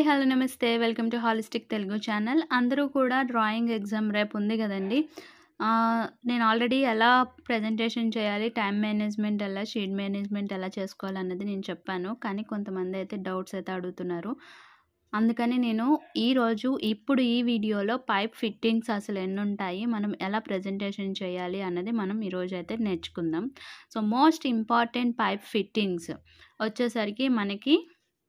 hello నమస్తే welcome to holistic Telugu channel అందరూ కూడా డ్రాయింగ్ ఎగ్జామ్ రేపు ఉంది కదండి ఆ, నేను ఆల్రెడీ ఎలా ప్రజెంటేషన్ చేయాలి టైం మేనేజ్మెంట్ ఎలా షీట్ మేనేజ్మెంట్ ఎలా చేసుకోవాలన్నది నేను చెప్పాను కానీ కొంతమంది అయితే డౌట్స్ అయితే అడుగుతున్నారు అందుకని నేను ఈరోజు ఇప్పుడు ఈ వీడియోలో పైప్ ఫిట్టింగ్స్ అసలు ఎన్ని ఉంటాయి మనం ఎలా ప్రజెంటేషన్ చేయాలి అన్నది మనం ఈరోజు అయితే నేర్చుకుందాం so most important pipe fittings వచ్చేసరికి మనకి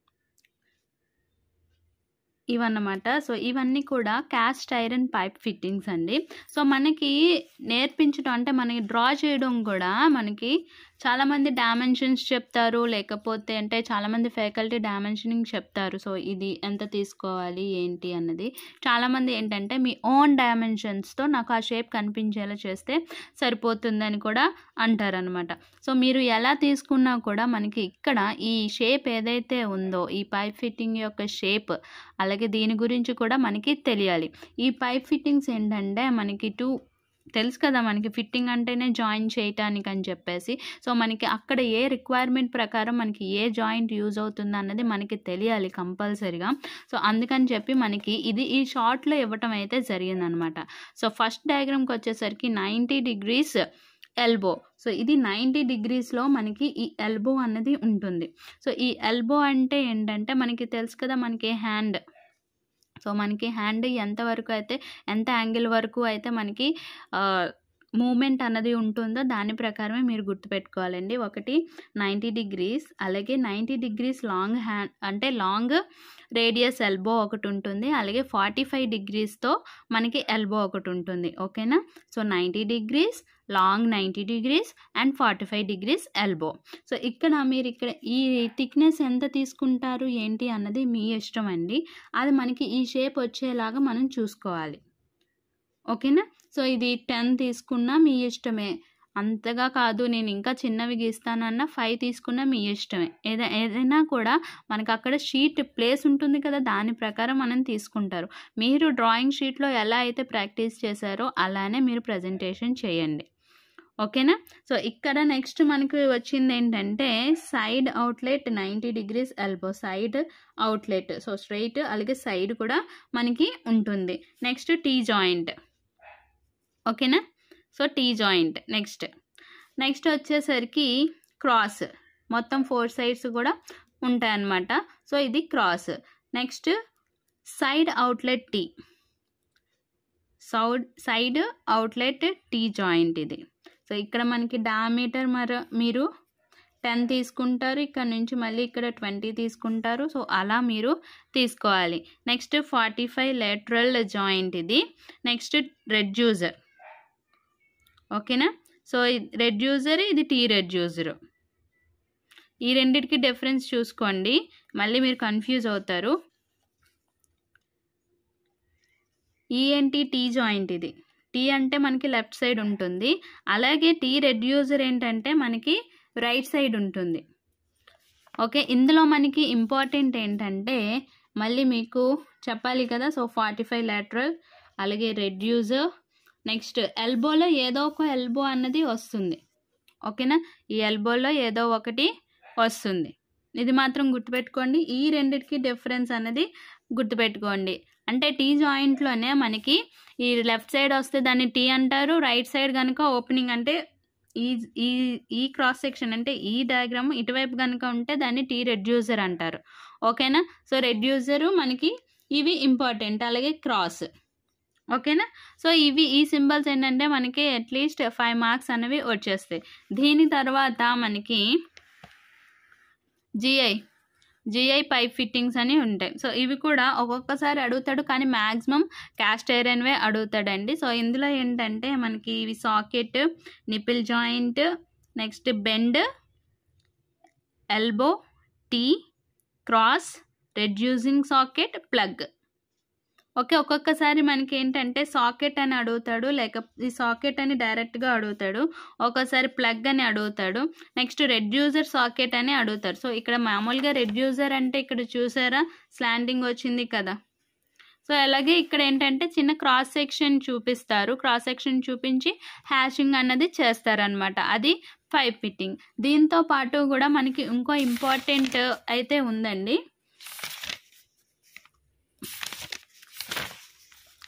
ఇవన్నమాట సో ఇవన్నీ కూడా క్యాస్ట్ ఐరన్ పైప్ ఫిట్టింగ్స్ అండి సో మనకి నేర్పించడం అంటే మనకి డ్రా చేయడం కూడా మనకి చాలామంది డైమెన్షన్స్ చెప్తారు లేకపోతే అంటే చాలామంది ఫ్యాకల్టీ డైమెన్షనింగ్ చెప్తారు సో ఇది ఎంత తీసుకోవాలి ఏంటి అన్నది చాలామంది ఏంటంటే మీ ఓన్ డైమెన్షన్స్తో నాకు ఆ షేప్ కనిపించేలా చేస్తే సరిపోతుందని కూడా అంటారనమాట సో మీరు ఎలా తీసుకున్నా కూడా మనకి ఇక్కడ ఈ షేప్ ఏదైతే ఉందో ఈ పైప్ ఫిట్టింగ్ యొక్క షేప్ అలాగే దీని గురించి కూడా మనకి తెలియాలి ఈ పైప్ ఫిట్టింగ్స్ ఏంటంటే మనకి టూ తెలుసు కదా మనకి ఫిట్టింగ్ అంటేనే జాయిన్ చేయటానికి అని చెప్పేసి సో మనకి అక్కడ ఏ రిక్వైర్మెంట్ ప్రకారం మనకి ఏ జాయింట్ యూజ్ అవుతుంది అన్నది మనకి తెలియాలి కంపల్సరిగా సో అందుకని చెప్పి మనకి ఇది ఈ షార్ట్లో ఇవ్వటం అయితే జరిగిందనమాట సో ఫస్ట్ డయాగ్రామ్కి వచ్చేసరికి నైంటీ డిగ్రీస్ ఎల్బో సో ఇది నైంటీ డిగ్రీస్లో మనకి ఈ ఎల్బో అన్నది ఉంటుంది సో ఈ ఎల్బో అంటే ఏంటంటే మనకి తెలుసు కదా మనకి హ్యాండ్ సో మనకి హ్యాండ్ ఎంతవరకు అయితే ఎంత యాంగిల్ వరకు అయితే మనకి మూమెంట్ అన్నది ఉంటుందో దాని ప్రకారమే మీరు గుర్తుపెట్టుకోవాలండి ఒకటి నైంటీ డిగ్రీస్ అలాగే నైంటీ డిగ్రీస్ లాంగ్ హ్యాండ్ అంటే లాంగ్ రేడియస్ ఎల్బో ఒకటి ఉంటుంది అలాగే ఫార్టీ ఫైవ్ డిగ్రీస్తో మనకి ఎల్బో ఒకటి ఉంటుంది ఓకేనా so ninety degrees long ninety degrees and forty five degrees elbow so ఇక్కడ మీరు ఇక్కడ ఈ థిక్నెస్ ఎంత తీసుకుంటారు ఏంటి అన్నది మీ ఇష్టం అండి అది మనకి ఈ షేప్ వచ్చేలాగా మనం చూసుకోవాలి ఓకేనా సో ఇది టెన్ తీసుకున్నా మీ ఇష్టమే అంతగా కాదు నేను ఇంకా చిన్నవి గీస్తానన్న ఫైవ్ తీసుకున్నా మీ ఇష్టమే ఏదైనా ఏదైనా కూడా మనకు అక్కడ షీట్ ప్లేస్ ఉంటుంది కదా దాని ప్రకారం మనం తీసుకుంటారు మీరు డ్రాయింగ్ షీట్లో ఎలా అయితే ప్రాక్టీస్ చేశారో అలానే మీరు ప్రజెంటేషన్ చేయండి ఓకేనా సో ఇక్కడ నెక్స్ట్ మనకు వచ్చింది ఏంటంటే side outlet ninety degrees elbow side outlet so straight అలాగే సైడ్ కూడా మనకి ఉంటుంది నెక్స్ట్ టీ జాయింట్ ఓకేనా so tee joint next next వచ్చేసరికి క్రాస్ మొత్తం ఫోర్ సైడ్స్ కూడా ఉంటాయన్నమాట సో ఇది cross next side outlet tee side side outlet tee joint ఇది సో ఇక్కడ మనకి డయామీటర్ మర మీరు టెన్ తీసుకుంటారు ఇక్కడ నుంచి మళ్ళీ ఇక్కడ ట్వంటీ తీసుకుంటారు సో అలా మీరు తీసుకోవాలి next forty five lateral joint ఇది నెక్స్ట్ రెడ్యూజర్ ఓకేనా సో రెడ్యూజర్ ఇది టీ రెడ్యూజర్ ఈ రెండిటికి డిఫరెన్స్ చూసుకోండి మళ్ళీ మీరు కన్ఫ్యూజ్ అవుతారు ఈఎన్టీ టీ జాయింట్ ఇది టీ అంటే మనకి లెఫ్ట్ సైడ్ ఉంటుంది అలాగే టీ రెడ్యూజర్ ఏంటంటే మనకి రైట్ సైడ్ ఉంటుంది ఓకే ఇందులో మనకి ఇంపార్టెంట్ ఏంటంటే మళ్ళీ మీకు చెప్పాలి కదా సో ఫార్టీ ఫైవ్ లాటరల్ అలాగే రెడ్యూజర్ నెక్స్ట్ ఎల్బోలో ఏదో ఒక ఎల్బో అన్నది వస్తుంది ఓకేనా ఈ ఎల్బోలో ఏదో ఒకటి వస్తుంది ఇది మాత్రం గుర్తుపెట్టుకోండి ఈ రెండిటికి డిఫరెన్స్ అనేది గుర్తుపెట్టుకోండి అంటే టీ జాయింట్లోనే మనకి ఈ లెఫ్ట్ సైడ్ వస్తే దాన్ని టీ అంటారు రైట్ సైడ్ కనుక ఓపెనింగ్ అంటే ఈ ఈ ఈ క్రాస్ సెక్షన్ అంటే ఈ డయాగ్రామ్ ఇటువైపు కనుక ఉంటే దాన్ని టీ రెడ్యూసర్ అంటారు ఓకేనా సో రెడ్యూసరు మనకి ఇవి ఇంపార్టెంట్ అలాగే క్రాస్ ఓకేనా సో ఇవి ఈ సింబల్స్ ఏంటంటే మనకి అట్లీస్ట్ ఫైవ్ మార్క్స్ అనేవి వచ్చేస్తాయి దీని తర్వాత మనకి జిఐ జిఐ పైప్ ఫిట్టింగ్స్ అని ఉంటాయి సో ఇవి కూడా ఒక్కొక్కసారి అడుగుతాడు కానీ మ్యాక్సిమం క్యాస్ట్ ఐరన్వే అడుగుతాడండి సో ఇందులో ఏంటంటే మనకి ఇవి socket nipple joint next bend elbow tee cross reducing socket plug okay ఒక్కొక్కసారి మనకి ఏంటంటే సాకెట్ అని అడుగుతాడు లేక ఈ సాకెట్ అని డైరెక్ట్గా అడుగుతాడు ఒక్కోసారి ప్లగ్ అని అడుగుతాడు నెక్స్ట్ రెడ్యూజర్ సాకెట్ అని అడుగుతాడు సో ఇక్కడ మామూలుగా రెడ్యూజర్ అంటే ఇక్కడ చూసారా స్లాండింగ్ వచ్చింది కదా సో అలాగే ఇక్కడ ఏంటంటే చిన్న క్రాస్ సెక్షన్ చూపిస్తారు క్రాస్ సెక్షన్ చూపించి హ్యాషింగ్ అన్నది చేస్తారనమాట అది పైప్ ఫిట్టింగ్ దీంతో పాటు కూడా మనకి ఇంకో ఇంపార్టెంట్ అయితే ఉందండి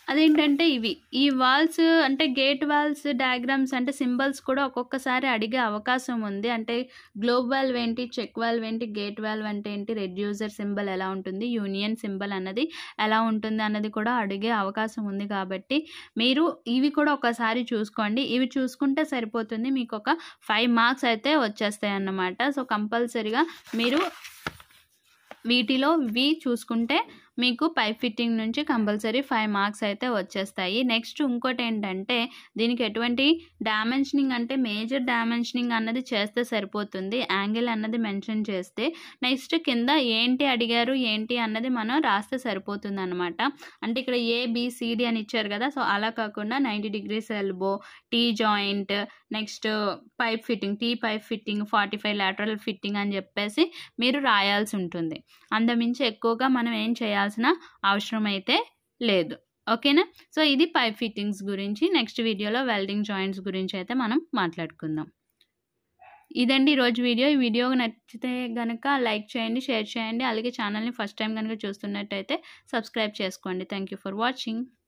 అదేంటంటే ఇవి ఈ వాల్స్ అంటే గేట్ వాల్స్ డయాగ్రామ్స్ అంటే సింబల్స్ కూడా ఒక్కొక్కసారి అడిగే అవకాశం ఉంది అంటే గ్లోబ్ వాల్వ్ ఏంటి చెక్ వాల్వ్ ఏంటి గేట్ వాల్వ్ అంటే ఏంటి రెడ్యూసర్ సింబల్ ఎలా ఉంటుంది యూనియన్ సింబల్ అన్నది ఎలా ఉంటుంది అన్నది కూడా అడిగే అవకాశం ఉంది కాబట్టి మీరు ఇవి కూడా ఒకసారి చూసుకోండి ఇవి చూసుకుంటే సరిపోతుంది మీకు ఒక ఫైవ్ మార్క్స్ అయితే వచ్చేస్తాయి అన్నమాట సో కంపల్సరీగా మీరు వీటిలో ఇవి చూసుకుంటే మీకు పైప్ ఫిట్టింగ్ నుంచి కంపల్సరీ ఫైవ్ మార్క్స్ అయితే వచ్చేస్తాయి నెక్స్ట్ ఇంకోటి ఏంటంటే దీనికి ఎటువంటి డామెన్షనింగ్ అంటే మేజర్ డామెన్షనింగ్ అన్నది చేస్తే సరిపోతుంది యాంగిల్ అన్నది మెన్షన్ చేస్తే నెక్స్ట్ కింద ఏంటి అడిగారు ఏంటి అన్నది మనం రాస్తే సరిపోతుంది అనమాట అంటే ఇక్కడ ఏబిసిడి అని ఇచ్చారు కదా సో అలా కాకుండా ninety degrees elbow tee joint next pipe fitting tee pipe fitting forty five lateral fitting అని చెప్పేసి మీరు రాయాల్సి ఉంటుంది అంతమించి ఎక్కువగా మనం ఏం చేయాల్సిన అవసరం అయితే లేదు ఓకేనా సో ఇది పైప్ ఫిట్టింగ్స్ గురించి నెక్స్ట్ వీడియోలో వెల్డింగ్ జాయింట్స్ గురించి అయితే మనం మాట్లాడుకుందాం ఇదండి ఈరోజు వీడియో ఈ వీడియో నచ్చితే కనుక లైక్ చేయండి షేర్ చేయండి అలాగే ఛానల్ని ఫస్ట్ టైం కనుక చూస్తున్నట్టయితే సబ్స్క్రైబ్ చేసుకోండి థ్యాంక్ యూ ఫర్ వాచింగ్